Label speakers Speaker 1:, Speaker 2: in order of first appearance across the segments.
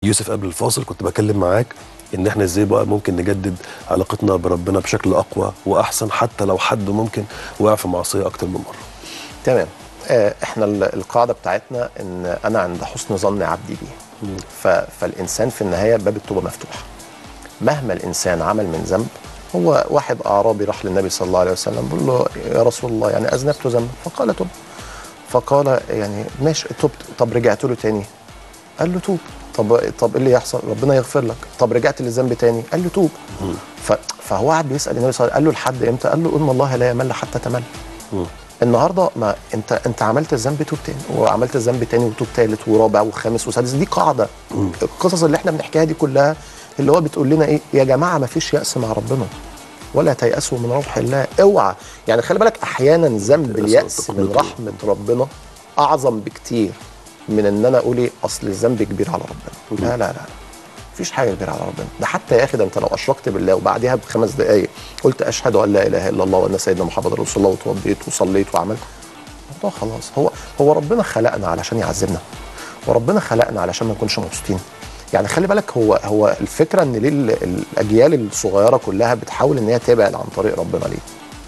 Speaker 1: يوسف قبل الفاصل كنت بكلم معاك ان احنا ازاي بقى ممكن نجدد علاقتنا بربنا بشكل اقوى واحسن حتى لو حد ممكن وقع في معصيه اكتر من مره
Speaker 2: تمام آه، احنا ال- القاعده بتاعتنا ان انا عند حسن ظن عبدي بي ف- فالانسان في النهايه باب التوبه مفتوح مهما الانسان عمل من ذنب هو واحد اعرابي راح للنبي صلى الله عليه وسلم بيقول له يا رسول الله يعني اذنبت ذنب فقال تب فقال يعني ماشي تبت طب رجعت له تاني قال له توب طب طب ايه اللي يحصل ربنا يغفر لك طب رجعت للذنب تاني قال له توب ف- فهو قعد بيسال النبي صلى الله عليه وسلم قال له لحد امتى قال له ان الله لا يمل حتى تمل النهارده ما انت انت عملت الذنب توب تاني وعملت الذنب تاني وتوب تالت ورابع وخامس وسادس دي قاعده القصص اللي احنا بنحكيها دي كلها اللي هو بتقول لنا ايه يا جماعه ما فيش يأس مع ربنا ولا تيأسوا من روح الله اوعى يعني خلي بالك احيانا ذنب اليأس من رحمه ربنا اعظم بكتير من ان انا اقول ايه اصل الذنب كبير على ربنا لا لا لا مفيش حاجه كبيره على ربنا ده حتى يا اخي ده انت لو اشركت بالله وبعدها بخمس دقائق قلت اشهد ان لا اله الا الله وان سيدنا محمد رسول الله وتوضيت وصليت وعملت الموضوع خلاص هو هو ربنا خلقنا علشان يعذبنا وربنا خلقنا علشان ما نكونش مبسوطين يعني خلي بالك هو هو الفكره ان ليه ال- الاجيال الصغيره كلها بتحاول ان هي تبعد عن طريق ربنا ليه؟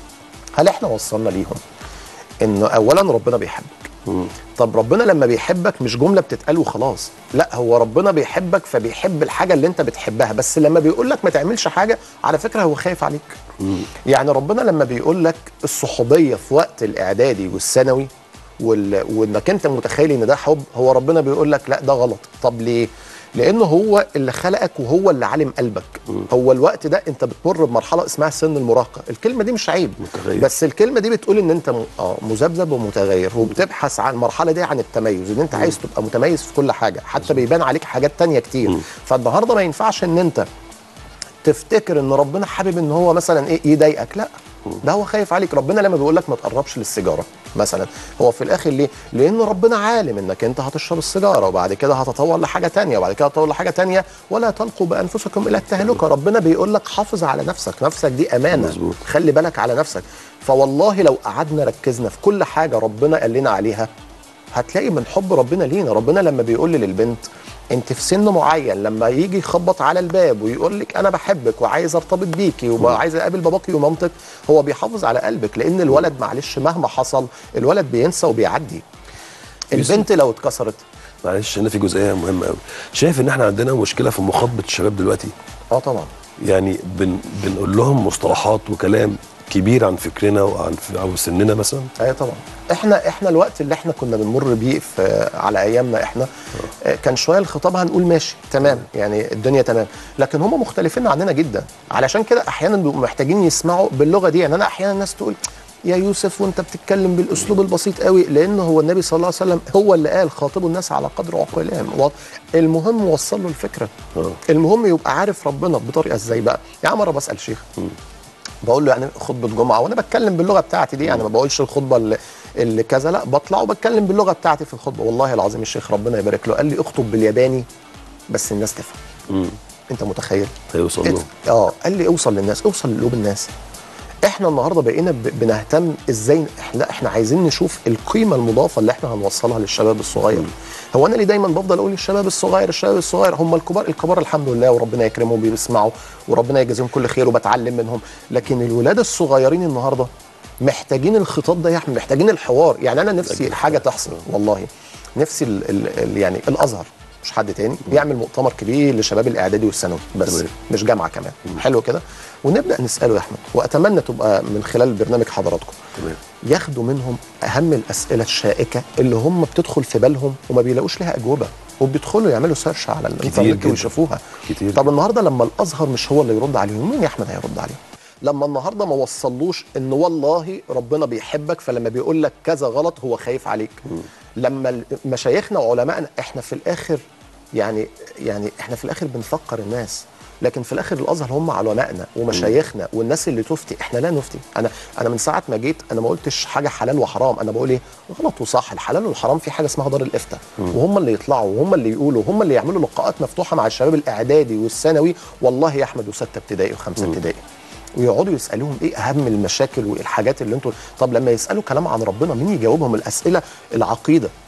Speaker 2: هل احنا وصلنا ليهم انه اولا ربنا بيحبك طب ربنا لما بيحبك مش جمله بتتقال وخلاص لا هو ربنا بيحبك فبيحب الحاجه اللي انت بتحبها بس لما بيقول لك ما تعملش حاجه على فكره هو خايف عليك يعني ربنا لما بيقول لك الصحوبيه في وقت الاعدادي والثانوي وال... وانك انت متخيل ان ده حب هو ربنا بيقول لك لا ده غلط طب ليه لانه هو اللي خلقك وهو اللي علم قلبك هو الوقت ده انت بتمر بمرحله اسمها سن المراهقه الكلمه دي مش عيب
Speaker 1: متغير.
Speaker 2: بس الكلمه دي بتقول ان انت م- اه مذبذب ومتغير وبتبحث عن المرحله دي عن التميز ان انت عايز تبقى متميز في كل حاجه حتى بيبان عليك حاجات تانية كتير فالنهارده ما ينفعش ان انت تفتكر ان ربنا حابب ان هو مثلا ايه يضايقك لا ده هو خايف عليك ربنا لما بيقول لك ما تقربش للسيجاره مثلا هو في الاخر ليه لان ربنا عالم انك انت هتشرب السيجاره وبعد كده هتطور لحاجه تانية وبعد كده هتطور لحاجه تانية ولا تلقوا بانفسكم الى التهلكه ربنا بيقول لك حافظ على نفسك نفسك دي امانه
Speaker 1: مظبوط.
Speaker 2: خلي بالك على نفسك فوالله لو قعدنا ركزنا في كل حاجه ربنا قال لنا عليها هتلاقي من حب ربنا لينا ربنا لما بيقول للبنت انت في سن معين لما يجي يخبط على الباب ويقول لك انا بحبك وعايز ارتبط بيكي وعايز اقابل باباكي ومامتك هو بيحافظ على قلبك لان الولد معلش مهما حصل الولد بينسى وبيعدي البنت لو اتكسرت
Speaker 1: معلش هنا في جزئيه مهمه قوي شايف ان احنا عندنا مشكله في مخاطبه الشباب دلوقتي
Speaker 2: اه طبعا
Speaker 1: يعني بن بنقول لهم مصطلحات وكلام كبير عن فكرنا وعن او سننا مثلا
Speaker 2: ايوه طبعا احنا احنا الوقت اللي احنا كنا بنمر بيه في على ايامنا احنا آه، كان شويه الخطاب هنقول ماشي تمام يعني الدنيا تمام لكن هم مختلفين عننا جدا علشان كده احيانا بيبقوا محتاجين يسمعوا باللغه دي يعني انا احيانا الناس تقول يا يوسف وانت بتتكلم بالاسلوب البسيط قوي لان هو النبي صلى الله عليه وسلم هو اللي قال خاطبوا الناس على قدر عقولهم و- المهم وصل له الفكره
Speaker 1: آه.
Speaker 2: المهم يبقى عارف ربنا بطريقه ازاي بقى يعني مره بسال شيخ بقول له يعني خطبه جمعه وانا بتكلم باللغه بتاعتي دي يعني ما بقولش الخطبه اللي, اللي كذا لا بطلع وبتكلم باللغه بتاعتي في الخطبه والله العظيم الشيخ ربنا يبارك له قال لي اخطب بالياباني بس الناس تفهم
Speaker 1: امم
Speaker 2: انت متخيل
Speaker 1: هيوصل لهم
Speaker 2: اه قال لي اوصل للناس اوصل لقلوب الناس احنا النهارده بقينا ب- بنهتم ازاي احنا احنا عايزين نشوف القيمه المضافه اللي احنا هنوصلها للشباب الصغير هو انا ليه دايما بفضل اقول الشباب الصغير الشباب الصغير هم الكبار الكبار الحمد لله وربنا يكرمهم بيسمعوا وربنا يجازيهم كل خير وبتعلم منهم لكن الولاد الصغيرين النهارده محتاجين الخطاب ده يا احمد محتاجين الحوار يعني انا نفسي حاجه تحصل والله نفسي ال ال ال يعني الازهر مش حد تاني يعمل مؤتمر كبير لشباب الاعدادي والثانوي بس
Speaker 1: تمام.
Speaker 2: مش جامعه كمان حلو كده ونبدا نساله يا احمد واتمنى تبقى من خلال برنامج حضراتكم
Speaker 1: تمام
Speaker 2: ياخدوا منهم اهم الاسئله الشائكه اللي هم بتدخل في بالهم وما بيلاقوش لها اجوبه وبيدخلوا يعملوا سيرش على الانترنت
Speaker 1: جداً.
Speaker 2: ويشوفوها
Speaker 1: كتير
Speaker 2: طب النهارده لما الازهر مش هو اللي يرد عليهم مين يا احمد هيرد عليهم لما النهارده ما وصلوش ان والله ربنا بيحبك فلما بيقول لك كذا غلط هو خايف عليك لما ال- مشايخنا وعلمائنا احنا في الاخر يعني يعني احنا في الاخر بنفكر الناس لكن في الاخر الازهر هم علمائنا ومشايخنا والناس اللي تفتي احنا لا نفتي انا انا من ساعه ما جيت انا ما قلتش حاجه حلال وحرام انا بقول ايه غلط وصح الحلال والحرام في حاجه اسمها دار الافتاء وهم اللي يطلعوا وهم اللي يقولوا وهم اللي يعملوا لقاءات مفتوحه مع الشباب الاعدادي والثانوي والله يا احمد وسته ابتدائي وخمسه ابتدائي ويقعدوا يسالوهم ايه اهم المشاكل والحاجات اللي انتوا طب لما يسالوا كلام عن ربنا مين يجاوبهم الاسئله العقيده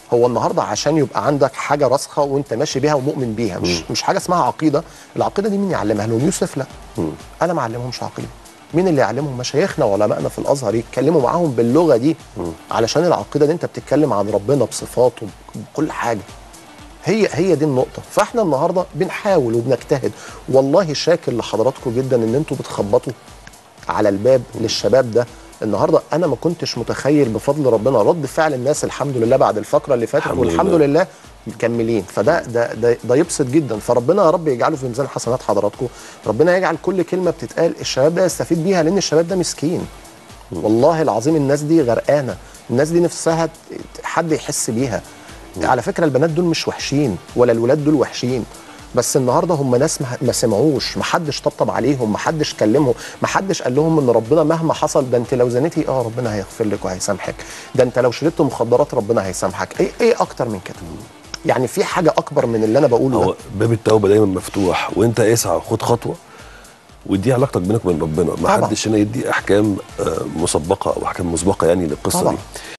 Speaker 2: هو النهارده عشان يبقى عندك حاجه راسخه وانت ماشي بيها ومؤمن بيها مش مش حاجه اسمها عقيده العقيده دي مين يعلمها لهم يوسف لا انا ما علمهمش عقيده مين اللي يعلمهم مشايخنا وعلمائنا في الازهر يتكلموا معاهم باللغه دي علشان العقيده دي انت بتتكلم عن ربنا بصفاته بكل حاجه هي هي دي النقطة، فاحنا النهارده بنحاول وبنجتهد، والله شاكر لحضراتكم جدا ان انتوا بتخبطوا على الباب للشباب ده، النهارده انا ما كنتش متخيل بفضل ربنا رد فعل الناس الحمد لله بعد الفقرة اللي فاتت
Speaker 1: الحمد
Speaker 2: والحمد
Speaker 1: لله.
Speaker 2: لله مكملين، فده ده ده, ده يبسط جدا، فربنا يا رب يجعله في ميزان حسنات حضراتكم، ربنا يجعل كل كلمة بتتقال الشباب ده يستفيد بيها لان الشباب ده مسكين. والله العظيم الناس دي غرقانه الناس دي نفسها ت- حد يحس بيها على فكره البنات دول مش وحشين ولا الولاد دول وحشين بس النهارده هم ناس ما- ما سمعوش ما حدش طبطب عليهم ما حدش كلمهم ما حدش قال لهم ان ربنا مهما حصل ده انت لو زنيتي اه ربنا هيغفر لك وهيسامحك ده انت لو شربت مخدرات ربنا هيسامحك ايه ايه اكتر من كده يعني في حاجه اكبر من اللي انا بقوله
Speaker 1: هو
Speaker 2: ده
Speaker 1: باب التوبه دايما مفتوح وانت اسعى وخد خطوه ودي علاقتك بينك وبين ربنا ما
Speaker 2: طبعا.
Speaker 1: حدش هنا يدي احكام آه، مسبقه او احكام مسبقه يعني للقصه
Speaker 2: طبعا.
Speaker 1: دي